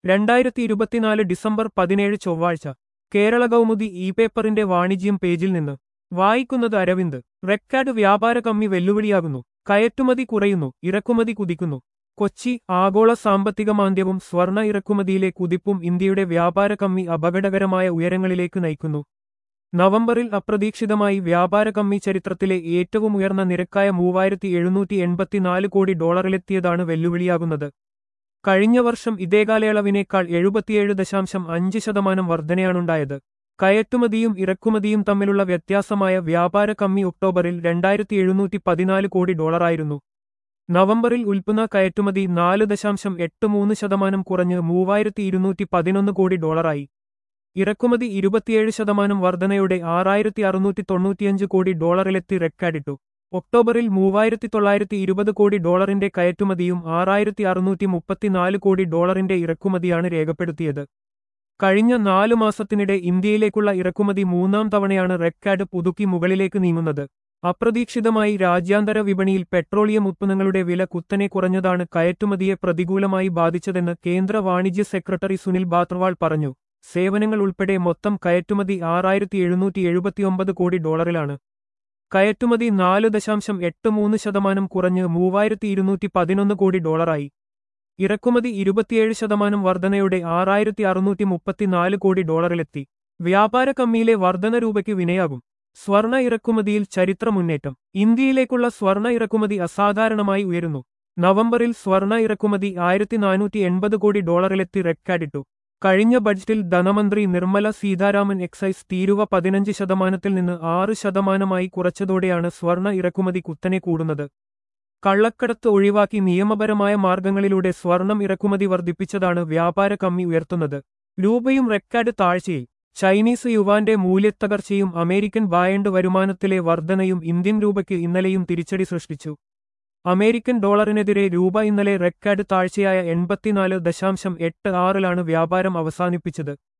രണ്ടായിരത്തി ഇരുപത്തിനാല് ഡിസംബർ പതിനേഴ് ചൊവ്വാഴ്ച കേരള കൗമുദി ഇ പേപ്പറിന്റെ വാണിജ്യം പേജിൽ നിന്ന് വായിക്കുന്നത് അരവിന്ദ് റെക്കാർഡ് വ്യാപാര കമ്മി വെല്ലുവിളിയാകുന്നു കയറ്റുമതി കുറയുന്നു ഇറക്കുമതി കുതിക്കുന്നു കൊച്ചി ആഗോള സാമ്പത്തിക മാന്ദ്യവും സ്വർണ്ണ ഇറക്കുമതിയിലെ കുതിപ്പും ഇന്ത്യയുടെ വ്യാപാര കമ്മി അപകടകരമായ ഉയരങ്ങളിലേക്ക് നയിക്കുന്നു നവംബറിൽ അപ്രതീക്ഷിതമായി വ്യാപാര കമ്മി ചരിത്രത്തിലെ ഏറ്റവും ഉയർന്ന നിരക്കായ മൂവായിരത്തി എഴുന്നൂറ്റി എൺപത്തിനാല് കോടി ഡോളറിലെത്തിയതാണ് വെല്ലുവിളിയാകുന്നത് കഴിഞ്ഞ വർഷം ഇതേ കാലയളവിനേക്കാൾ എഴുപത്തിയേഴ് ദശാംശം അഞ്ച് ശതമാനം വർധനയാണുണ്ടായത് കയറ്റുമതിയും ഇറക്കുമതിയും തമ്മിലുള്ള വ്യത്യാസമായ വ്യാപാര കമ്മി ഒക്ടോബറിൽ രണ്ടായിരത്തി എഴുന്നൂറ്റി പതിനാല് കോടി ഡോളറായിരുന്നു നവംബറിൽ ഉൽപ്പന്ന കയറ്റുമതി നാല് ദശാംശം എട്ട് മൂന്ന് ശതമാനം കുറഞ്ഞ് മൂവായിരത്തി ഇരുന്നൂറ്റി പതിനൊന്ന് കോടി ഡോളറായി ഇറക്കുമതി ഇരുപത്തിയേഴ് ശതമാനം വർധനയോടെ ആറായിരത്തി അറുന്നൂറ്റി തൊണ്ണൂറ്റിയഞ്ച് കോടി ഡോളറിലെത്തി റെക്കാർഡിട്ടു ഒക്ടോബറിൽ മൂവായിരത്തി തൊള്ളായിരത്തി ഇരുപത് കോടി ഡോളറിന്റെ കയറ്റുമതിയും ആറായിരത്തി അറുന്നൂറ്റി മുപ്പത്തിനാല് കോടി ഡോളറിന്റെ ഇറക്കുമതിയാണ് രേഖപ്പെടുത്തിയത് കഴിഞ്ഞ നാലു മാസത്തിനിടെ ഇന്ത്യയിലേക്കുള്ള ഇറക്കുമതി മൂന്നാം തവണയാണ് റെക്കാർഡ് പുതുക്കി മുകളിലേക്ക് നീങ്ങുന്നത് അപ്രതീക്ഷിതമായി രാജ്യാന്തര വിപണിയിൽ പെട്രോളിയം ഉത്പന്നങ്ങളുടെ വില കുത്തനെ കുറഞ്ഞതാണ് കയറ്റുമതിയെ പ്രതികൂലമായി ബാധിച്ചതെന്ന് കേന്ദ്ര വാണിജ്യ സെക്രട്ടറി സുനിൽ ബാത്രവാൾ പറഞ്ഞു സേവനങ്ങൾ ഉൾപ്പെടെ മൊത്തം കയറ്റുമതി ആറായിരത്തി എഴുന്നൂറ്റി എഴുപത്തിയൊമ്പത് കോടി ഡോളറിലാണ് കയറ്റുമതി നാല് ദശാംശം എട്ട് മൂന്ന് ശതമാനം കുറഞ്ഞ് മൂവായിരത്തി ഇരുന്നൂറ്റി പതിനൊന്ന് കോടി ഡോളറായി ഇറക്കുമതി ഇരുപത്തിയേഴ് ശതമാനം വർധനയോടെ ആറായിരത്തി അറുന്നൂറ്റി മുപ്പത്തിനാല് കോടി ഡോളറിലെത്തി വ്യാപാര കമ്മിയിലെ വർധന രൂപയ്ക്ക് വിനയാകും സ്വർണ ഇറക്കുമതിയിൽ ചരിത്ര മുന്നേറ്റം ഇന്ത്യയിലേക്കുള്ള സ്വർണ ഇറക്കുമതി അസാധാരണമായി ഉയരുന്നു നവംബറിൽ സ്വർണ ഇറക്കുമതി ആയിരത്തി നാനൂറ്റി എൺപത് കോടി ഡോളറിലെത്തി റെക്കാർഡിട്ടു കഴിഞ്ഞ ബഡ്ജറ്റിൽ ധനമന്ത്രി നിർമ്മല സീതാരാമൻ എക്സൈസ് തീരുവ പതിനഞ്ച് ശതമാനത്തിൽ നിന്ന് ആറ് ശതമാനമായി കുറച്ചതോടെയാണ് സ്വർണ ഇറക്കുമതി കുത്തനെ കൂടുന്നത് കള്ളക്കടത്ത് ഒഴിവാക്കി നിയമപരമായ മാർഗങ്ങളിലൂടെ സ്വർണം ഇറക്കുമതി വർദ്ധിപ്പിച്ചതാണ് വ്യാപാര കമ്മി ഉയർത്തുന്നത് രൂപയും റെക്കാർഡ് താഴ്ചയിൽ ചൈനീസ് യുവാന്റെ മൂല്യത്തകർച്ചയും അമേരിക്കൻ ബായണ്ട് വരുമാനത്തിലെ വർധനയും ഇന്ത്യൻ രൂപയ്ക്ക് ഇന്നലെയും തിരിച്ചടി സൃഷ്ടിച്ചു അമേരിക്കൻ ഡോളറിനെതിരെ രൂപ ഇന്നലെ റെക്കാർഡ് താഴ്ചയായ എൺപത്തിനാല് ദശാംശം എട്ട് ആറിലാണ് വ്യാപാരം അവസാനിപ്പിച്ചത്